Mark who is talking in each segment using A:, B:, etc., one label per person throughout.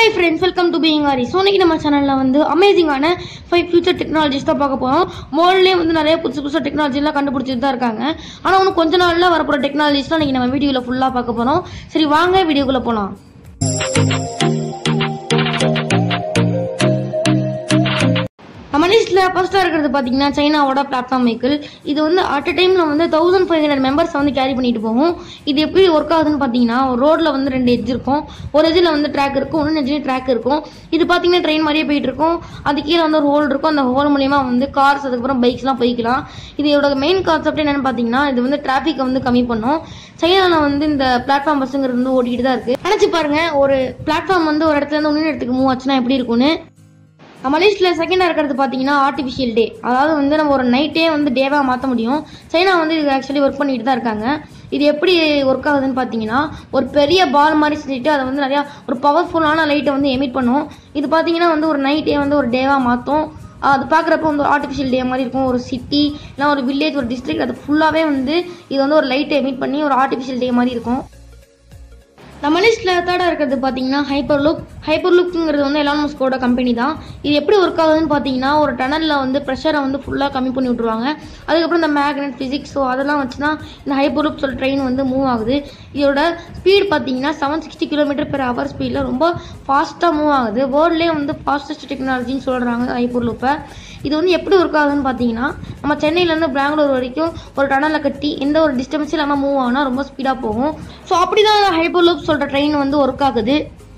A: hi friends welcome to being ஆரி so இன்னைக்கு நம்ம சேனலில் வந்து அமேசிங்கான ஃபைவ் ஃபியூச்சர் டெக்னாலஜிஸ் தான் பார்க்க போகிறோம் வேர்ல்ட்லேயே வந்து நிறைய புதுசு புதுசாக டெக்னாலஜிலாம் கண்டுபிடிச்சிட்டு தான் இருக்காங்க ஆனால் இன்னும் கொஞ்ச நாளில் வரப்போகிற டெக்னாலஜிஸ்லாம் இன்னைக்கு நம்ம வீடியோவில் ஃபுல்லாக பார்க்க போகிறோம் சரி வாங்க வீடியோக்குள்ளே போகலாம் நம்ம லிஸ்ட்டில் ஃபர்ஸ்ட்டாக இருக்கிறது பார்த்தீங்கன்னா சைனாவோட பிளாட்ஃபார்ம் வெஹிக்கிள் இது வந்து அட் அ டைமில் வந்து தௌசண்ட் ஃபைவ் ஹண்ட்ரட் மெம்பர்ஸ் வந்து கேரி பண்ணிட்டு போகும் இது எப்படி ஒர்க் ஆகுதுன்னு பார்த்தீங்கன்னா ஒரு ரோட்டில் வந்து ரெண்டு எட்ஜ் இருக்கும் ஒரு எஜ்ஜில் வந்து ட்ராக் இருக்கும் இன்னொரு எஜ்ஜில் ட்ராக் இருக்கும் இது பார்த்தீங்கன்னா ட்ரெயின் மாதிரியே போயிட்டு இருக்கும் அது கீழே வந்து ஒரு ஹோல் இருக்கும் அந்த ஹோல் மூலியமா வந்து கார்ஸ் அதுக்கப்புறம் பைக்ஸ்லாம் போய்க்கலாம் இதோட மெயின் கான்செப்ட் என்னன்னு பார்த்தீங்கன்னா இது வந்து டிராஃபிக்கை வந்து கம்மி பண்ணும் சைனாவில் வந்து இந்த பிளாட்ஃபார்ம் பஸ்ஸுங்கிறது வந்து ஓடிட்டு தான் இருக்கு நினச்சி பாருங்க ஒரு பிளாட்ஃபார்ம் வந்து ஒரு இடத்துல இருந்து இன்னொரு இடத்துக்கு மூவ் ஆச்சுன்னா எப்படி இருக்கும்னு நம்ம லிஸ்ட்டில் செகண்டாக இருக்கிறது பார்த்தீங்கன்னா ஆர்டிஃபிஷியல் டே அதாவது வந்து நம்ம ஒரு நைட்டே வந்து டேவாக மாற்ற முடியும் சைனா வந்து இது ஆக்சுவலி ஒர்க் பண்ணிட்டு தான் இருக்காங்க இது எப்படி ஒர்க் ஆகுதுன்னு பார்த்தீங்கன்னா ஒரு பெரிய பால் மாதிரி செஞ்சுட்டு அதை வந்து நிறையா ஒரு பவர்ஃபுல்லான லைட்டை வந்து எமிட் பண்ணும் இது பார்த்தீங்கன்னா வந்து ஒரு நைட்டே வந்து ஒரு டேவாக மாற்றும் அது பார்க்குறப்ப வந்து ஆர்டிஃபிஷியல் டே மாதிரி இருக்கும் ஒரு சிட்டி இல்லை ஒரு வில்லேஜ் ஒரு டிஸ்ட்ரிக்ட் அது ஃபுல்லாகவே வந்து இது வந்து ஒரு லைட்டை எமிட் பண்ணி ஒரு ஆர்டிஃபிஷியல் டே மாதிரி இருக்கும் நம்ம லிஸ்ட்டில் தேர்டாக இருக்கிறது பார்த்தீங்கன்னா ஹைப்பர் லுக் ஹைப்பர் லுக்குங்கிறது வந்து எலான் மஸ்கோட கம்பெனி தான் இது எப்படி ஒர்க் ஆகுதுன்னு பார்த்தீங்கன்னா ஒரு டனலில் வந்து ப்ரெஷரை வந்து ஃபுல்லாக கம்மி பண்ணி விட்ருவாங்க அதுக்கப்புறம் இந்த மேக்னெட் ஃபிசிக்ஸ் ஸோ அதெல்லாம் வச்சு தான் இந்த ஹைப்பர் லுக் சொல்ல ட்ரெயின் வந்து மூவ் ஆகுது இதோட ஸ்பீட் பார்த்தீங்கன்னா seven sixty kilometer per hour ஸ்பீடில் ரொம்ப ஃபாஸ்ட்டாக மூவ் ஆகுது வேர்ல்ட்லேயே வந்து ஃபாஸ்டஸ்ட் டெக்னாலஜின்னு சொல்கிறாங்க ஹைப்பர் லுப்பை இது வந்து எப்படி ஒர்க் ஆகுதுன்னு பார்த்தீங்கன்னா நம்ம சென்னையிலேருந்து பெங்களூர் வரைக்கும் ஒரு டனலில் கட்டி எந்த ஒரு டிஸ்டன்ஸும் இல்லாமல் மூவ் ஆகுனா ரொம்ப ஸ்பீடாக போகும் ஸோ அப்படி தான் ஹைப்பர் லூப் சொல்கிற ட்ரெயின் வந்து ஒர்க் ஆகுது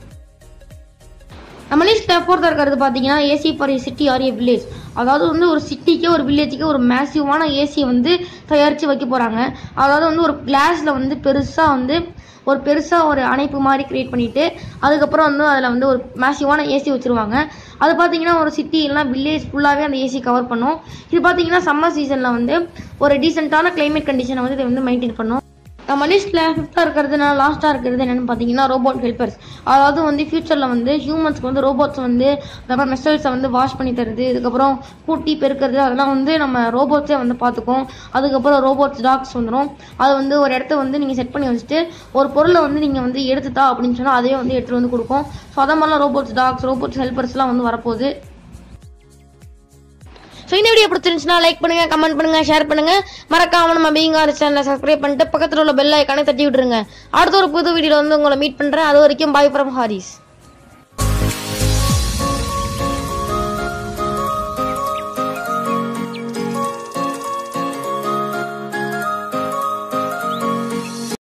A: நம்ம லிஸ்ட்டில் ஃபோர்த்தாக இருக்கிறது பார்த்தீங்கன்னா AC for a city or a village அதாவது வந்து ஒரு சிட்டிக்கு ஒரு வில்லேஜுக்கு ஒரு மேசிவான ஏசி வந்து தயாரித்து வைக்க போகிறாங்க அதாவது வந்து ஒரு கிளாஸில் வந்து பெருசாக வந்து ஒரு பெருசாக ஒரு அணைப்பு மாதிரி க்ரியேட் பண்ணிவிட்டு அதுக்கப்புறம் வந்து அதில் வந்து ஒரு மேசிவான ஏசி வச்சுருவாங்க அது பார்த்தீங்கன்னா ஒரு சிட்டி இல்லைனா வில்லேஜ் ஃபுல்லாகவே அந்த ஏசி கவர் பண்ணும் இது பார்த்தீங்கன்னா சம்மர் சீசனில் வந்து ஒரு டீசெண்டான கிளைமேட் கண்டிஷனை வந்து இதை வந்து மெயின்டைன் பண்ணும் நம்ம லிஸ்ட்டில் ஃபிஃப்த்தாக இருக்கிறது நான் லாஸ்ட்டாக இருக்கிறது என்னென்னு பார்த்தீங்கன்னா ரோபோட் ஹெல்ப்பர்ஸ் அதாவது வந்து ஃபியூச்சரில் வந்து ஹியூமன்ஸ்க்கு வந்து ரோபோட்ஸ் வந்து அதுக்கப்புறம் மெசல்ஸை வந்து வாஷ் பண்ணி தருது இதுக்கப்புறம் கூட்டி பெருக்கிறது அதெல்லாம் வந்து நம்ம ரோபோட்ஸே வந்து பார்த்துக்கும் அதுக்கப்புறம் ரோபோட்ஸ் டாக்ஸ் வந்துடும் அது வந்து ஒரு இடத்த வந்து நீங்கள் செட் பண்ணி வச்சுட்டு ஒரு பொருளை வந்து நீங்கள் வந்து எடுத்துட்டா அப்படின்னு சொன்னால் அதே வந்து எடுத்துகிட்டு வந்து கொடுக்கும் ஸோ அதை மாதிரிலாம் ரோபோட்ஸ் டாக்ஸ் ரோபோட்ஸ் ஹெல்ப்பர்ஸ்லாம் வந்து வரப்போகுது ஸோ இந்த வீடியோ பிடிச்சிருந்துச்சுன்னா லைக் பண்ணுங்க கமெண்ட் பண்ணுங்க ஷேர் பண்ணுங்க மறக்காம நம்ம பீங் ஆர் சேனலை சப்ஸ்கிரைப் பண்ணிட்டு பக்கத்தில் உள்ள பெல் ஐக்கானே தட்டி விட்டுருங்க அடுத்த ஒரு புது வீடியோவில் வந்து உங்களை மீட் பண்ணுறேன் அது வரைக்கும் பாய் ஃப்ரம் ஹாரிஸ்